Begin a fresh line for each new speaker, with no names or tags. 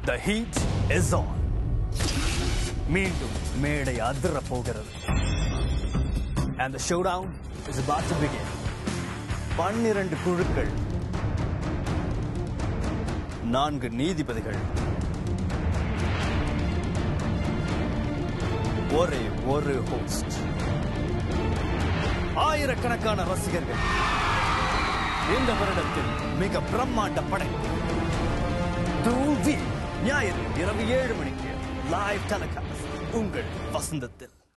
The heat is on. மீண்டும் மேடை அதிர போகிறது And the showdown is about to begin. பன்னிரண்டு குழுக்கள் நான்கு நீதிபதிகள் ஒரே ஒரு ஹோஸ்ட் ஆயிரக்கணக்கான ரசிகர்கள் இந்த வருடத்தில் மிக பிரம்மாண்ட படைப்பு தூவி ஞாயிறு இரவு ஏழு மணிக்கு லைவ் டெலிகாஸ்ட் உங்கள் வசந்தத்தில்